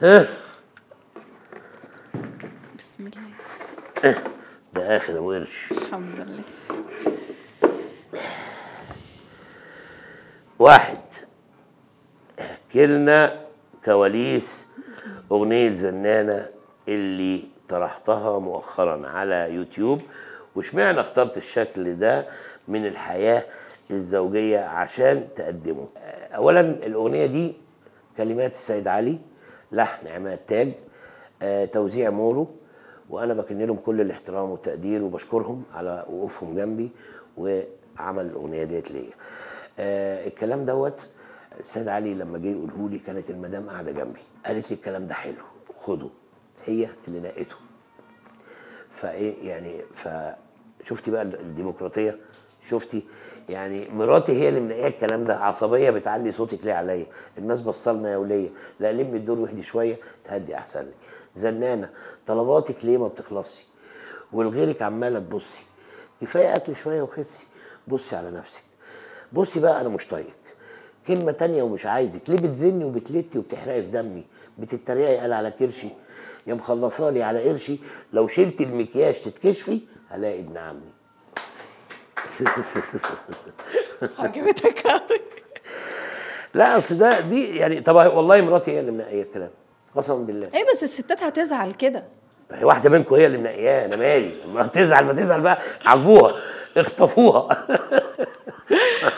ها بسم الله ده اخر ورش الحمد لله واحد احكي لنا كواليس اغنيه زنانه اللي طرحتها مؤخرا على يوتيوب واشمعنى اخترت الشكل ده من الحياه الزوجيه عشان تقدمه اولا الاغنيه دي كلمات السيد علي لحن عماد تاج آه، توزيع مورو وانا بكن لهم كل الاحترام والتقدير وبشكرهم على وقوفهم جنبي وعمل الاغنيه ديت ليا آه الكلام دوت السيد علي لما جه يقوله لي كانت المدام قاعده جنبي قالت لي الكلام ده حلو خده هي اللي نقته فايه يعني فشفتي بقى الديمقراطيه شفتي يعني مراتي هي اللي منقيه الكلام ده عصبيه بتعلي صوتك ليه عليا الناس بصلنا يا وليه لا لمي الدور وحدي شويه تهدي احسن لي زنانه طلباتك ليه ما بتخلصي ولغيرك عماله تبصي كفايه اكل شويه وخسي بصي على نفسك بصي بقى انا مش طايقك كلمه تانية ومش عايزك ليه بتزني وبتلتي وبتحرقي في دمي بتتريقي قال على كرشي يا مخلصالي على قرشي لو شلت المكياج تتكشفي هلاقي ابن عمي عجبتك قوي لا اصل ده دي يعني طب والله مراتي هي اللي منقيه الكلام قسما بالله ايه بس الستات هتزعل كده هي واحده منكم هي اللي منقياه انا مالي ما تزعل ما تزعل بقى عجبوها اخطفوها